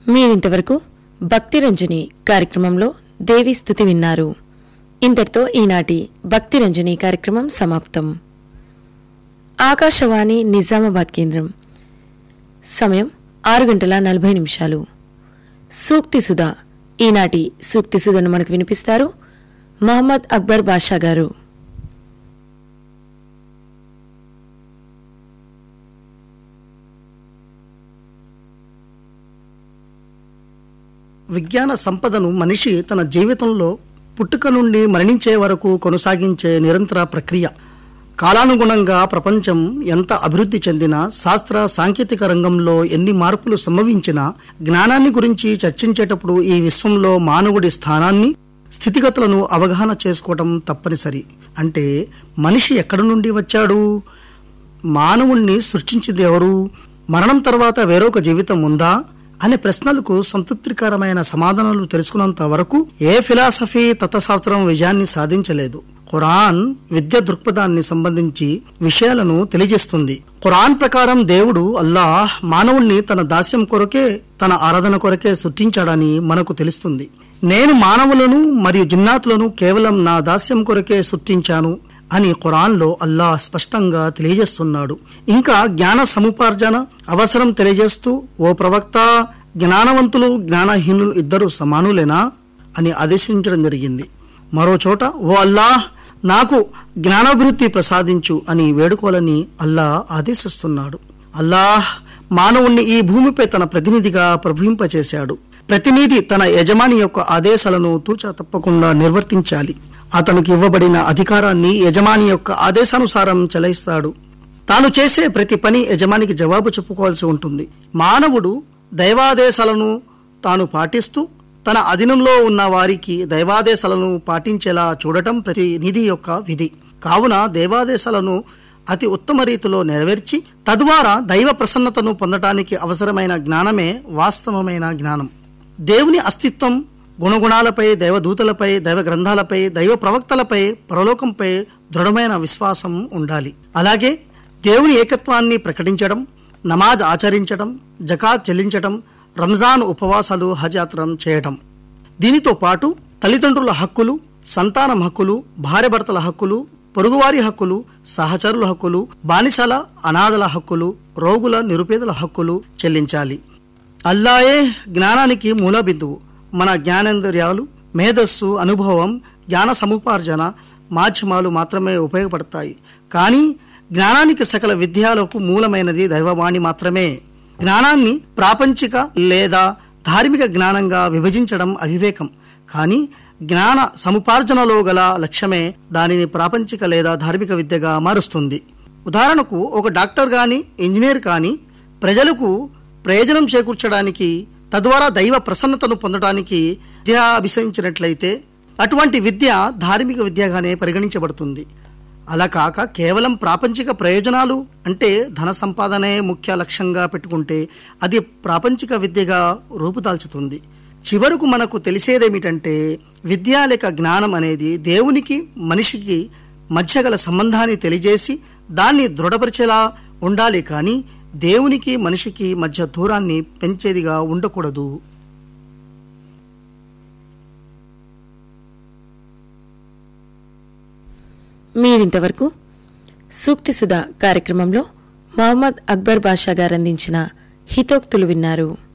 మీరింతవరకు భక్తి రంజని కార్యక్రమంలో దేవి స్థుతి విన్నారు ఇంతటితో ఈనాటి భక్తి రంజని కార్యక్రమం సమాప్తం ఆకాశవాణి నిజామాబాద్ కేంద్రం సమయం ఆరు గంటల నలభై నిమిషాలు సూక్తి సుధా ఈనాటి సూక్తి సుధను మనకు వినిపిస్తారు మహమ్మద్ అక్బర్ బాషా గారు విజ్ఞాన సంపదను మనిషి తన జీవితంలో పుట్టుక నుండి మరణించే వరకు కొనసాగించే నిరంతర ప్రక్రియ కాలానుగుణంగా ప్రపంచం ఎంత అభివృద్ధి చెందినా శాస్త్ర సాంకేతిక రంగంలో ఎన్ని మార్పులు సంభవించినా జ్ఞానాన్ని గురించి చర్చించేటప్పుడు ఈ విశ్వంలో మానవుడి స్థానాన్ని స్థితిగతులను అవగాహన చేసుకోవటం తప్పనిసరి అంటే మనిషి ఎక్కడి నుండి వచ్చాడు మానవుణ్ణి సృష్టించింది ఎవరు మరణం తర్వాత వేరొక జీవితం ఉందా అనే ప్రశ్నలకు సంతృప్తికరమైన సమాధానాలు తెలుసుకున్నంత వరకు ఏ ఫిలాసఫీ తత్వశాస్త్రం విజయాన్ని సాధించలేదు ఖురాన్ విద్య దృక్పథాన్ని సంబంధించి విషయాలను తెలియజేస్తుంది ఖురాన్ ప్రకారం దేవుడు అల్లాహ్ మానవుణ్ణి తన దాస్యం కొరకే తన ఆరాధన కొరకే సృష్టించాడని మనకు తెలుస్తుంది నేను మానవులను మరియు జిన్నాతులను కేవలం నా దాస్యం కొరకే సృష్టించాను అని ఖురాన్లో అల్లాహ్ స్పష్టంగా తెలియజేస్తున్నాడు ఇంకా జ్ఞాన సముపార్జన అవసరం తెలియజేస్తూ ఓ ప్రవక్త జ్ఞానవంతులు జ్ఞానహీనులు ఇద్దరు సమానులేనా అని ఆదేశించడం జరిగింది మరో చోట ఓ అల్లాహ్ నాకు జ్ఞానాభివృద్ధి ప్రసాదించు అని వేడుకోవాలని అల్లాహ్ ఆదేశిస్తున్నాడు అల్లాహ్ మానవుణ్ణి ఈ భూమిపై తన ప్రతినిధిగా ప్రభవింపచేశాడు ప్రతినిధి తన యజమాని యొక్క ఆదేశాలను తూచా తప్పకుండా నిర్వర్తించాలి అతనికి ఇవ్వబడిన అధికారాన్ని యజమాని యొక్క ఆదేశానుసారం చెలాయిస్తాడు తాను చేసే ప్రతి పని యజమానికి జవాబు చెప్పుకోవాల్సి ఉంటుంది మానవుడు దైవాదేశాలను తాను పాటిస్తూ తన అధీనంలో ఉన్న వారికి దైవాదేశాలను పాటించేలా చూడటం ప్రతినిధి యొక్క విధి కావున దైవాదేశాలను అతి ఉత్తమ రీతిలో నెరవేర్చి తద్వారా దైవ ప్రసన్నతను పొందటానికి అవసరమైన జ్ఞానమే వాస్తవమైన జ్ఞానం దేవుని అస్తిత్వం గుణగుణాలపై దైవదూతలపై దైవ గ్రంథాలపై దైవ ప్రవక్తలపై పరలోకంపై దృఢమైన విశ్వాసం ఉండాలి అలాగే దేవుని ఏకత్వాన్ని ప్రకటించడం నమాజ్ ఆచరించడం జకాత్ చెల్లించడం రంజాన్ ఉపవాసాలు హజ్ యాత్రం చేయటం దీనితో పాటు తల్లిదండ్రుల హక్కులు సంతానం హక్కులు భార్యభర్తల హక్కులు పొరుగువారి హక్కులు సహచరుల హక్కులు బానిసల అనాథల హక్కులు రోగుల నిరుపేదల హక్కులు చెల్లించాలి అల్లాయే జ్ఞానానికి మూల బిందువు మన జ్ఞానేంద్రియాలు మేధస్సు అనుభవం జ్ఞాన సముపార్జన మాధ్యమాలు మాత్రమే ఉపయోగపడతాయి కానీ జ్ఞానానికి సకల విద్యాలకు మూలమైనది దైవవాణి మాత్రమే జ్ఞానాన్ని ప్రాపంచిక లేదా ధార్మిక జ్ఞానంగా విభజించడం అవివేకం కానీ జ్ఞాన సముపార్జనలో గల లక్ష్యమే దానిని ప్రాపంచిక లేదా ధార్మిక విద్యగా మారుస్తుంది ఉదాహరణకు ఒక డాక్టర్ కానీ ఇంజనీర్ కానీ ప్రజలకు ప్రయోజనం చేకూర్చడానికి తద్వారా దైవ ప్రసన్నతను పొందడానికి విద్య అభిసరించినట్లయితే అటువంటి విద్య ధార్మిక విద్యగానే పరిగణించబడుతుంది అలా కాక కేవలం ప్రాపంచిక ప్రయోజనాలు అంటే ధన సంపాదనే ముఖ్య లక్ష్యంగా పెట్టుకుంటే అది ప్రాపంచిక విద్యగా రూపుదాల్చుతుంది చివరకు మనకు తెలిసేదేమిటంటే విద్య లేక జ్ఞానం అనేది దేవునికి మనిషికి మధ్య గల సంబంధాన్ని తెలియజేసి దాన్ని దృఢపరిచేలా ఉండాలి కానీ దేవునికి మనిషికి మధ్య దూరాన్ని పెంచేదిగా ఉండకూడదు మీరింతవరకు సూక్తి సుధా కార్యక్రమంలో మహమ్మద్ అక్బర్ బాషా గారు అందించిన హితోక్తులు విన్నారు